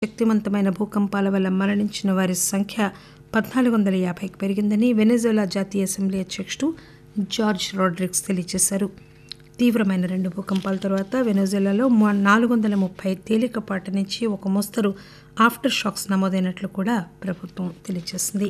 శక్తివంతమైన భూకంపాల వల్ల మరణించిన వారి సంఖ్య పద్నాలుగు వందల యాభైకి పెరిగిందని వెనెజులా జాతీయ అసెంబ్లీ అధ్యక్షుడు జార్జ్ రాడ్రిక్స్ తెలియజేశారు తీవ్రమైన రెండు భూకంపాల తర్వాత వెనెజులాలో నాలుగు వందల ముప్పై తేలికపాటి నుంచి ఒక మోస్తరు ఆఫ్టర్ షాక్స్ నమోదైనట్లు కూడా ప్రభుత్వం తెలియజేసింది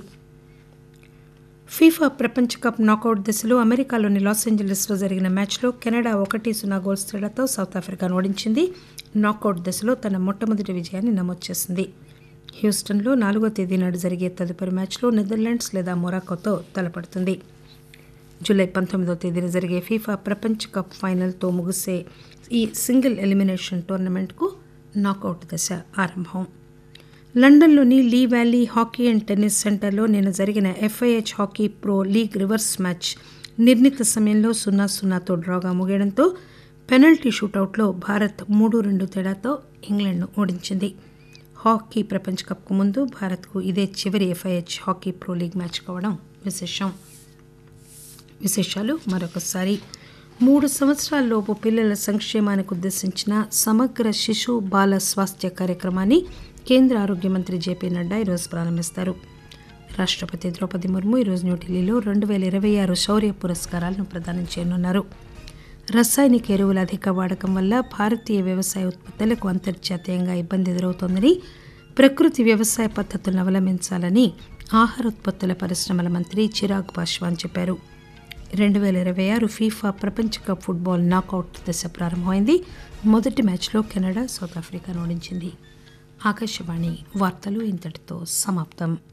ఫీఫా ప్రపంచ కప్ నాకౌట్ దశలో అమెరికాలోని లాస్ ఏంజలీస్లో జరిగిన మ్యాచ్లో కెనడా ఒకటి సున్నా గోల్స్ తేడాతో సౌత్ ఆఫ్రికాను ఓడించింది నాకౌట్ దశలో తన మొట్టమొదటి విజయాన్ని నమోదు చేసింది హ్యూస్టన్లో నాలుగో తేదీ నాడు జరిగే తదుపరి మ్యాచ్లో నెదర్లాండ్స్ లేదా మొరాకోతో తలపడుతుంది జూలై పంతొమ్మిదో తేదీన జరిగే ఫీఫా ప్రపంచ కప్ ఫైనల్తో ముగిసే ఈ సింగిల్ ఎలిమినేషన్ టోర్నమెంట్కు నాకౌట్ దశ ఆరంభం లండన్లోని Lee Valley hockey and tennis సెంటర్లో నిన్న జరిగిన FIH hockey pro league reverse match నిర్ణీత సమయంలో సున్నా సున్నాతో డ్రాగా ముగియడంతో పెనల్టీ షూటౌట్లో భారత్ మూడు రెండు తేడాతో ఇంగ్లాండ్ను ఓడించింది హాకీ ప్రపంచ కప్కు ముందు భారత్కు ఇదే చివరి FIH hockey pro league match కావడం విశేషం విశేషాలు మరొకసారి మూడు సంవత్సరాలలోపు పిల్లల సంక్షేమానికి ఉద్దేశించిన సమగ్ర శిశు బాల స్వాస్థ్య కార్యక్రమాన్ని కేంద్ర ఆరోగ్య మంత్రి జేపీ నడ్డా ఈరోజు ప్రారంభిస్తారు రాష్ట్రపతి ద్రౌపది ముర్ము ఈరోజు న్యూఢిల్లీలో రెండు వేల ఇరవై ఆరు శౌర్య పురస్కారాలను ప్రదానం చేయనున్నారు రసాయనిక ఎరువుల అధిక వాడకం వల్ల భారతీయ వ్యవసాయ ఉత్పత్తులకు అంతర్జాతీయంగా ఇబ్బంది ఎదురవుతోందని ప్రకృతి వ్యవసాయ పద్ధతులను అవలంబించాలని ఆహార ఉత్పత్తుల పరిశ్రమల మంత్రి చిరాగ్ పాశ్వాన్ చెప్పారు రెండు వేల ఇరవై ఆరు ఫీఫా ప్రపంచ కప్ ఫుట్బాల్ నాకౌట్ దశ ప్రారంభమైంది మొదటి మ్యాచ్లో కెనడా సౌత్ ఆఫ్రికాను ఓడించింది ఆకాశవాణి వార్తలు ఇంతటితో సమాప్తం